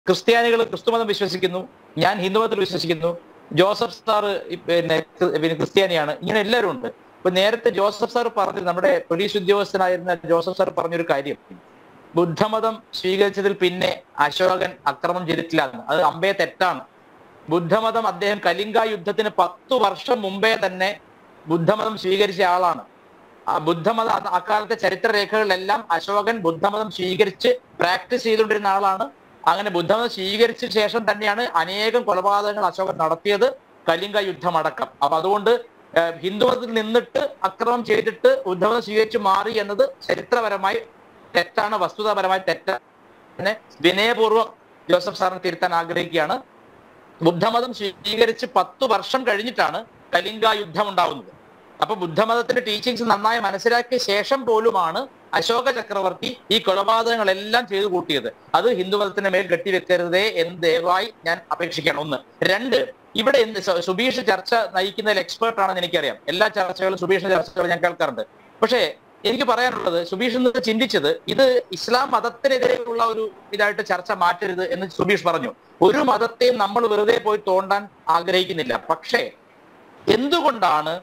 ക്രിസ്ത്യാനികൾ ക്രിസ്തുമതം വിശ്വസിക്കുന്നു ഞാൻ ഹിന്ദുമതത്തിൽ വിശ്വസിക്കുന്നു ജോസഫ് സാർ പിന്നെ ക്രി- പിന്നെ ക്രിസ്ത്യാനിയാണ് ഇങ്ങനെ എല്ലാവരും ഉണ്ട് ഇപ്പൊ നേരത്തെ ജോസഫ് സാർ പറഞ്ഞു നമ്മുടെ പോലീസ് ഉദ്യോഗസ്ഥനായിരുന്ന ജോസഫ് സാർ പറഞ്ഞൊരു കാര്യം ബുദ്ധമതം സ്വീകരിച്ചതിൽ പിന്നെ അശോകൻ അക്രമം ചെയ്തിട്ടില്ല എന്ന് അത് അമ്പയെ തെറ്റാണ് ബുദ്ധമതം അദ്ദേഹം കലിംഗ യുദ്ധത്തിന് പത്തു വർഷം മുമ്പേ തന്നെ ബുദ്ധമതം സ്വീകരിച്ച ആളാണ് ആ ബുദ്ധമതം അത് അക്കാലത്തെ ചരിത്രരേഖകളിലെല്ലാം അശോകൻ ബുദ്ധമതം സ്വീകരിച്ച് പ്രാക്ടീസ് ചെയ്തുകൊണ്ടിരുന്ന ആളാണ് അങ്ങനെ ബുദ്ധമതം സ്വീകരിച്ച ശേഷം തന്നെയാണ് അനേകം കൊലപാതകങ്ങൾ അശോകൻ നടത്തിയത് കലിംഗ യുദ്ധം അടക്കം അപ്പൊ അതുകൊണ്ട് ഏഹ്, ഹിന്ദുമതത്തിൽ നിന്നിട്ട് അക്രമം ചെയ്തിട്ട് ബുദ്ധമതം സ്വീകരിച്ച് മാറി എന്നത് ചരിത്രപരമായി തെറ്റാണ് വസ്തുതാപരമായി തെറ്റാണ് വിനയപൂർവ്വം ജോസഫ് സാറിനെ തിരുത്താൻ ആഗ്രഹിക്കുകയാണ് ബുദ്ധമതം സ്വീകരിച്ച് പത്തു വർഷം കഴിഞ്ഞിട്ടാണ് കലിംഗ യുദ്ധം ഉണ്ടാവുന്നത് അപ്പൊ ബുദ്ധമതത്തിന്റെ ടീച്ചിങ്സ് നന്നായി മനസ്സിലാക്കിയ ശേഷം പോലുമാണ് അശോക ചക്രവർത്തി ഈ കൊലപാതകങ്ങളെല്ലാം ചെയ്തു കൂട്ടിയത് അത് ഹിന്ദുമതത്തിന്റെ മേൽ കെട്ടിവെക്കരുതേ എന്ന് ദയവായി ഞാൻ അപേക്ഷിക്കണം ഒന്ന് രണ്ട് ഇവിടെ എന്ത് സു- സുബീഷ് ചർച്ച നയിക്കുന്നതിൽ എക്സ്പേർട്ട് ആണെന്ന് എനിക്കറിയാം എല്ലാ ചർച്ചകളും സുബീഷിന്റെ ചർച്ചകളും ഞാൻ കേൾക്കാറുണ്ട് പക്ഷേ എനിക്ക് പറയാനുള്ളത് സുബീഷ് ഇന്ന് ചിന്തിച്ചത് ഇത് ഇസ്ലാം മതത്തിനെതിരെയുള്ള ഒരു ഇതായിട്ട് ചർച്ച മാറ്റരുത് എന്ന് സുബീഷ് പറഞ്ഞു ഒരു മതത്തെയും നമ്മൾ വെറുതെ പോയി തോണ്ടാൻ ആഗ്രഹിക്കുന്നില്ല പക്ഷേ എന്തുകൊണ്ടാണ്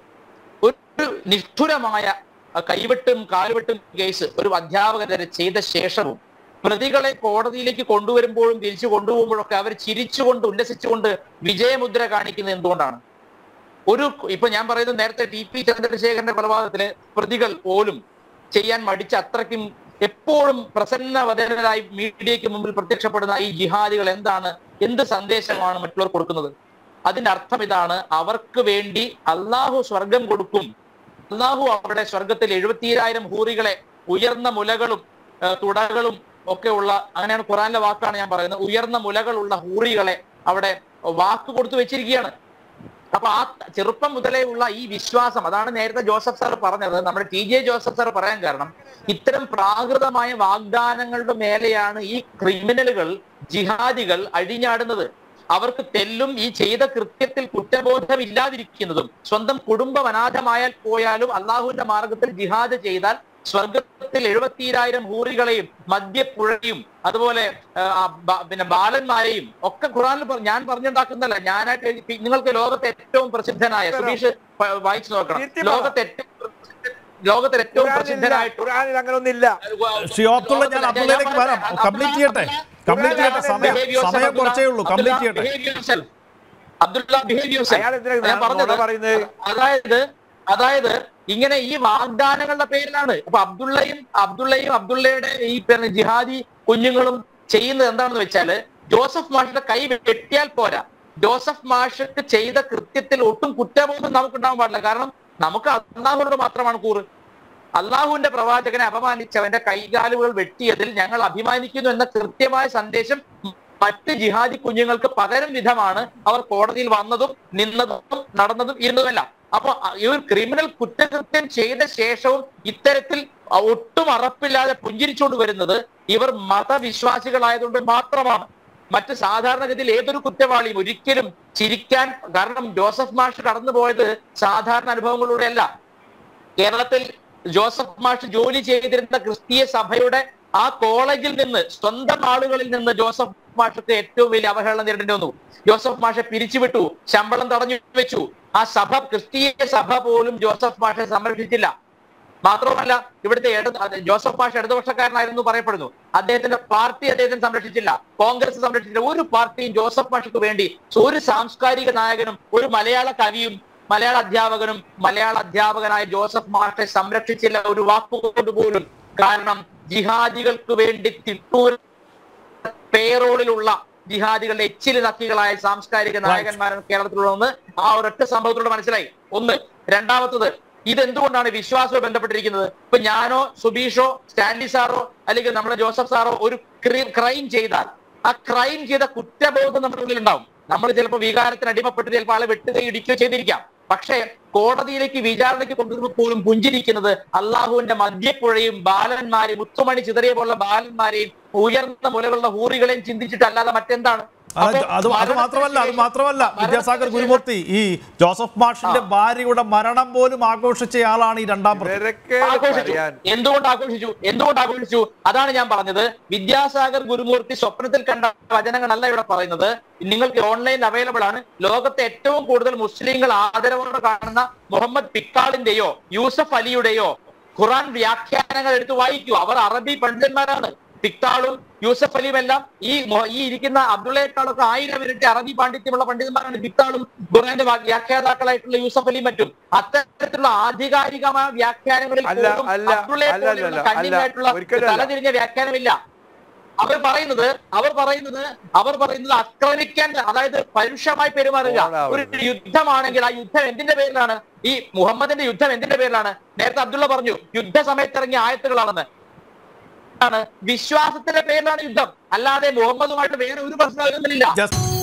ഒരു നിഷ്ഠുരമായ അഹ് കൈവെട്ടും കാൽവെട്ടും കേസ് ഒരു അധ്യാപകരെ ചെയ്ത ശേഷവും പ്രതികളെ കോടതിയിലേക്ക് കൊണ്ടുവരുമ്പോഴും തിരിച്ചു കൊണ്ടുപോകുമ്പോഴൊക്കെ അവർ ചിരിച്ചുകൊണ്ട് ഉല്ലസിച്ചുകൊണ്ട് വിജയമുദ്ര കാണിക്കുന്നത് എന്തുകൊണ്ടാണ് ഒരു ഇപ്പൊ ഞാൻ പറയുന്നത് നേരത്തെ ടി പി ചന്ദ്രശേഖരന്റെ കൊലപാതകത്തിലെ പ്രതികൾ പോലും ചെയ്യാൻ മടിച്ച അത്രയ്ക്കും എപ്പോഴും പ്രസന്നവദനായി മീഡിയയ്ക്ക് മുമ്പിൽ പ്രത്യക്ഷപ്പെടുന്ന ഈ ജിഹാദികൾ എന്താണ് എന്ത് സന്ദേശമാണ് മറ്റുള്ളവർ കൊടുക്കുന്നത് അതിന്റെ അർത്ഥം ഇതാണ് അവർക്ക് വേണ്ടി അള്ളാഹു സ്വർഗം കൊടുക്കും അള്ളാഹു അവിടെ സ്വർഗത്തിൽ എഴുപത്തിരായിരം ഹൂറികളെ ഉയർന്ന മുലകളും ആ, തുടകളും ഒക്കെ ഉള്ള അങ്ങനെയാണ് ഖുറാനിലെ വാക്കാണ് ഞാൻ പറയുന്നത് ഉയർന്ന മുലകളുള്ള ഹൂറികളെ അവിടെ വാക്ക് കൊടുത്തു വെച്ചിരിക്കുകയാണ് അപ്പൊ ആ ചെറുപ്പം മുതലേ ഉള്ള ഈ വിശ്വാസം അതാണ് നേരത്തെ ജോസഫ് സാർ പറഞ്ഞത് നമ്മുടെ ടി ജെ ജോസഫ് സാർ പറയാൻ കാരണം ഇത്തരം പ്രാകൃതമായ വാഗ്ദാനങ്ങളുടെ മേലെയാണ് ഈ ക്രിമിനലുകൾ ജിഹാദികൾ അഴിഞ്ഞാടുന്നത് അവർക്ക് തെല്ലും ഈ ചെയ്ത കൃത്യത്തിൽ കുറ്റബോധമില്ലാതിരിക്കുന്നതും സ്വന്തം കുടുംബം അനാഥമായാൽ പോയാലും അള്ളാഹുവിന്റെ മാർഗത്തിൽ ജിഹാദ് ചെയ്താൽ സ്വർഗത്തിൽ എഴുപത്തിരായിരം ഹൂറികളെയും മദ്യപ്പുഴയും അതുപോലെ ആ, ആ, ബ- പിന്നെ ബാലന്മാരെയും ഒക്കെ ഖുറാനിൽ പറ- ഞാൻ പറഞ്ഞുണ്ടാക്കുന്നല്ല ഞാനായിട്ട് എഴുതി- നിങ്ങൾക്ക് ലോകത്തെ ഏറ്റവും പ്രസിദ്ധനായ സുബീഷ് പ- വായിച്ചു നോക്കണം കീർത്തി പറ. ലോകത്തെ ഏറ്റവും പ്രസിദ്ധ- ലോകത്തിൽ ഏറ്റവും ഖുറാനിലില്ല പ്രസിദ്ധനായിട്ട് ഖുറാനിൽ അങ്ങനെ ഒന്നില്ല ശ്രീ അബ്ദുള്ള ഞാൻ അബ്ദുള്ളയിലേക്ക് വരാം കംപ്ലീറ്റ് ചെയ്യട്ടെ കംപ്ലീറ്റ് ചെയ്യട്ടെ സമയം സമയം കുറച്ചേ ഉള്ളൂ കംപ്ലീറ്റ് ചെയ്യട്ടെ അബ്ദുള്ള ബിഹേവ് അയാൾ എന്തിനാ ഞാൻ നുണ പറഞ്ഞത് പറയുന്നത്? അതായത് അതായത് ഇങ്ങനെ ഈ വാഗ്ദാനങ്ങളുടെ പേരിലാണ് ഇപ്പൊ അബ്ദുള്ളയും അബ്ദുള്ളയും അബ്ദുള്ളയുടെ ഈ പറഞ്ഞ ജിഹാദി കുഞ്ഞുങ്ങളും ചെയ്യുന്നത് എന്താണെന്ന് വെച്ചാല് ജോസഫ് മാഷിന്റെ കൈ വെട്ടിയാൽ പോരാ ജോസഫ് മാഷക്ക് ചെയ്ത കൃത്യത്തിൽ ഒട്ടും കുറ്റബോധം നമുക്കുണ്ടാവാൻ പാടില്ല കാരണം നമുക്ക് അള്ളാഹുനോട് മാത്രമാണ് കൂറ് അള്ളാഹുവിന്റെ പ്രവാചകനെ അപമാനിച്ചവന്റെ കൈകാലുകൾ വെട്ടിയതിൽ ഞങ്ങൾ അഭിമാനിക്കുന്നു എന്ന കൃത്യമായ സന്ദേശം മറ്റ് ജിഹാദി കുഞ്ഞുങ്ങൾക്ക് പകരം വിധമാണ് അവർ കോടതിയിൽ വന്നതും നിന്നതും നടന്നതും ഇരുന്നതുമെല്ലാം അപ്പൊ ഈ ഒരു ക്രിമിനൽ കുറ്റകൃത്യം ചെയ്ത ശേഷവും ഇത്തരത്തിൽ ഒട്ടും അറപ്പില്ലാതെ പുഞ്ചിരിച്ചുകൊണ്ട് വരുന്നത് ഇവർ മതവിശ്വാസികളായതുകൊണ്ട് മാത്രമാണ് മറ്റ് സാധാരണഗതിയിൽ ഏതൊരു കുറ്റവാളിയും ഒരിക്കലും ചിരിക്കാൻ കാരണം ജോസഫ് മാഷ് കടന്നുപോയത് സാധാരണ അനുഭവങ്ങളിലൂടെയല്ല കേരളത്തിൽ ജോസഫ് മാഷ് ജോലി ചെയ്തിരുന്ന ക്രിസ്തീയ സഭയുടെ ആ കോളേജിൽ നിന്ന് സ്വന്തം ആളുകളിൽ നിന്ന് ജോസഫ് മാഷക്ക് ഏറ്റവും വലിയ അവഹേളനം നേരിടേണ്ടി വന്നു ജോസഫ് മാഷെ പിരിച്ചുവിട്ടു ശമ്പളം തടഞ്ഞു വെച്ചു ആ സഭ ക്രിസ്തീയ സഭ പോലും ജോസഫ് മാഷെ സംരക്ഷിച്ചില്ല മാത്രമല്ല ഇവിടുത്തെ ഇടത് അത് ജോസഫ് മാഷ് ഇടതുപക്ഷക്കാരനായിരുന്നു പറയപ്പെടുന്നു അദ്ദേഹത്തിന്റെ പാർട്ടി അദ്ദേഹത്തിന് സംരക്ഷിച്ചില്ല കോൺഗ്രസ് സംരക്ഷിച്ചില്ല ഒരു പാർട്ടിയും ജോസഫ് മാഷക്ക് വേണ്ടി ഒരു സാംസ്കാരിക നായകനും ഒരു മലയാള കവിയും മലയാള അധ്യാപകനും മലയാള അധ്യാപകനായ ജോസഫ് മാഷെ സംരക്ഷിച്ചില്ല ഒരു വാക്കുകൊണ്ട് പോലും കാരണം ജിഹാദികൾക്ക് വേണ്ടി തിട്ടൂർ പേറോളിലുള്ള ജിഹാദികളുടെ എച്ചില് നക്കികളായ സാംസ്കാരിക നായകന്മാരാണ് കേരളത്തിലുള്ളതെന്ന് ആ ഒരൊറ്റ സംഭവത്തിലൂടെ മനസ്സിലായി ഒന്ന് രണ്ടാമത്തത് ഇതെന്തുകൊണ്ടാണ് വിശ്വാസവും ബന്ധപ്പെട്ടിരിക്കുന്നത് ഇപ്പൊ ഞാനോ സുബീഷോ സ്റ്റാൻലി സാറോ അല്ലെങ്കിൽ നമ്മുടെ ജോസഫ് സാറോ ഒരു ക്രൈം ചെയ്താൽ ആ ക്രൈം ചെയ്ത കുറ്റബോധം നമ്മുടെ ഉള്ളിൽ ഉണ്ടാവും നമ്മൾ ചിലപ്പോൾ വികാരത്തിന് അടിമപ്പെട്ട് ചിലപ്പോൾ ആളെ വെട്ടുകയോ ഇടിക്കുകയോ ചെയ്തിരിക്കാം പക്ഷേ കോടതിയിലേക്ക് വിചാരണയ്ക്ക് കൊണ്ടുവരുമ്പോൾ പോലും പുഞ്ചിരിക്കുന്നത് അള്ളാഹുവിന്റെ മദ്യപ്പുഴയും ബാലന്മാരെയും മുത്തുമണി ചിതറിയ പോലുള്ള ബാലന്മാരെയും ഉയർന്ന മുലകളുടെ ഹൂറികളെയും ചിന്തിച്ചിട്ടല്ലാതെ മറ്റെന്താണ് അല്ല, അപ്പൊ അത് അത് മരണത്തിന് മാത്രമല്ല അത് ശേഷം- മാത്രമല്ല മരണത്തിന് വിദ്യാസാഗർ ശേഷം- ഗുരുമൂർത്തി ഈ ജോസഫ് മാഷിന്റെ ആ. ഭാര്യയുടെ മരണം പോലും ആഘോഷിച്ചയാളാണ് ഈ രണ്ടാം പ്രതി ഇവരൊക്കെ ആഘോഷിച്ചു പറയാൻ എന്തുകൊണ്ട് ആഘോഷിച്ചു എന്തുകൊണ്ട് ആഘോഷിച്ചു അതാണ് ഞാൻ പറഞ്ഞത് വിദ്യാസാഗർ ഗുരുമൂർത്തി സ്വപ്നത്തിൽ കണ്ട വചനങ്ങളല്ല ഇവിടെ പറയുന്നത് നിങ്ങൾക്ക് ഓൺലൈൻ അവൈലബിൾ ആണ് ലോകത്തെ ഏറ്റവും കൂടുതൽ മുസ്ലിങ്ങൾ ആദരവോടെ കാണുന്ന മുഹമ്മദ് പിക്കാളിന്റെയോ യൂസഫ് അലിയുടെയോ ഖുറാൻ വ്യാഖ്യാനങ്ങൾ എടുത്ത് വായിക്കൂ അവർ അറബി പണ്ഡിതന്മാരാണ് പിക്താളും യൂസഫ് അലിയും എല്ലാം ഈ മൊ- ഈ ഇരിക്കുന്ന അബ്ദുള്ളയേക്കാളൊക്കെ ആയിരം ഇരട്ടി അറബി പാണ്ഡിത്യമുള്ള പണ്ഡിതന്മാരാണ് പിക്താളും ഖുറാന്റെ വ്യാ- വ്യാഖ്യാതാക്കളായിട്ടുള്ള യൂസഫ് അലിയും മറ്റും അത്തരത്തിലുള്ള ആധികാരികമായ വ്യാഖ്യാനങ്ങളിൽ അല്ല, പോലും അല്ല, അബ്ദുള്ളയെ അല്ല, പോലെയുള്ള അല്ല, കണ്ണിനായിട്ടുള്ള ഒരിക്കലും അല്ല. തലതിരിഞ്ഞ വ്യാഖ്യാനമില്ല അവർ പറയുന്നത് അവർ പറയുന്നത് അവർ പറയുന്നത് ആക്രമിക്കാൻ അതായത് പരുഷമായി പെരുമാറുക ഒരു ഓടാവരുത്. യുദ്ധമാണെങ്കിൽ ആ യുദ്ധം എന്തിന്റെ പേരിലാണ് ഈ മുഹമ്മദിന്റെ യുദ്ധം എന്തിന്റെ പേരിലാണ് നേരത്തെ അബ്ദുള്ള പറഞ്ഞു യുദ്ധ സമയത്ത് ഇറങ്ങിയ ആയത്തുകളാണെന്ന് ആണ് വിശ്വാസത്തിന്റെ പേരിലാണ് യുദ്ധം അല്ലാതെ മുഹമ്മദുമായിട്ട് വേറെ ഒരു പ്രശ്നമില്ല ജസ്റ്റ്